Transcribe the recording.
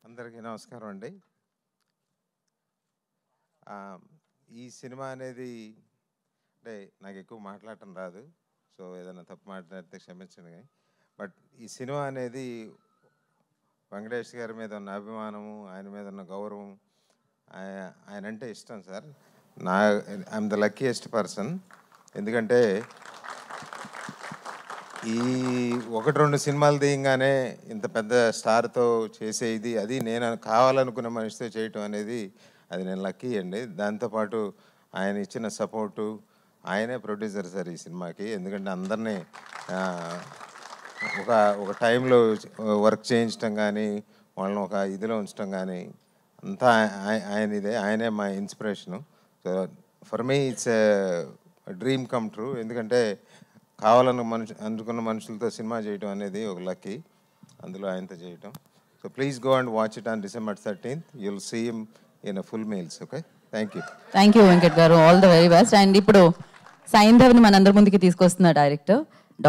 అందరికీ నమస్కారం అండి ఆ, ఈ సినిమా అనేది అంటే నాకు ఎక్కువ మాట్లాడటం రాదు సో ఏదైనా తప్పు మాట్లాడితే క్షమించండి కానీ బట్ ఈ సినిమా అనేది వెంకటేష్ గారి మీద ఉన్న అభిమానము ఆయన మీద ఉన్న గౌరవం ఆయ- ఆయన అంటే ఇష్టం సార్ నా ఐఎమ్ ద లక్కీయెస్ట్ పర్సన్ ఎందుకంటే ఈ ఒకటి రెండు సినిమాలు తీయంగానే ఇంత పెద్ద స్టార్తో చేసే ఇది అది నేను కావాలనుకున్న మనిషితో చేయటం అనేది అది నేను లక్కీ అండి దాంతోపాటు ఆయన ఇచ్చిన సపోర్టు ఆయనే ప్రొడ్యూసర్ సార్ ఈ సినిమాకి ఎందుకంటే అందరినీ ఆ, ఒక ఒక టైంలో వర్క్ చేయించడం కానీ వాళ్ళని ఒక ఇదిలో ఉంచడం కానీ అంతా ఆయ- ఆయన ఇదే ఆయనే మా inspiration so for me it's dream come true ఎందుకంటే కావాలన్న మనుషు అనుకున్న మనుషులతో సినిమా చేయటం అనేది ఒక లక్కీ అందులో ఆయనతో చేయటం so please go and watch it on December thirteenth you'll see him in full meals okay thank you thank you Venkat garu all the very best and ఇప్పుడు సైంధవ్ని మనందరి ముందుకి తీసుకొస్తున్న డైరెక్టర్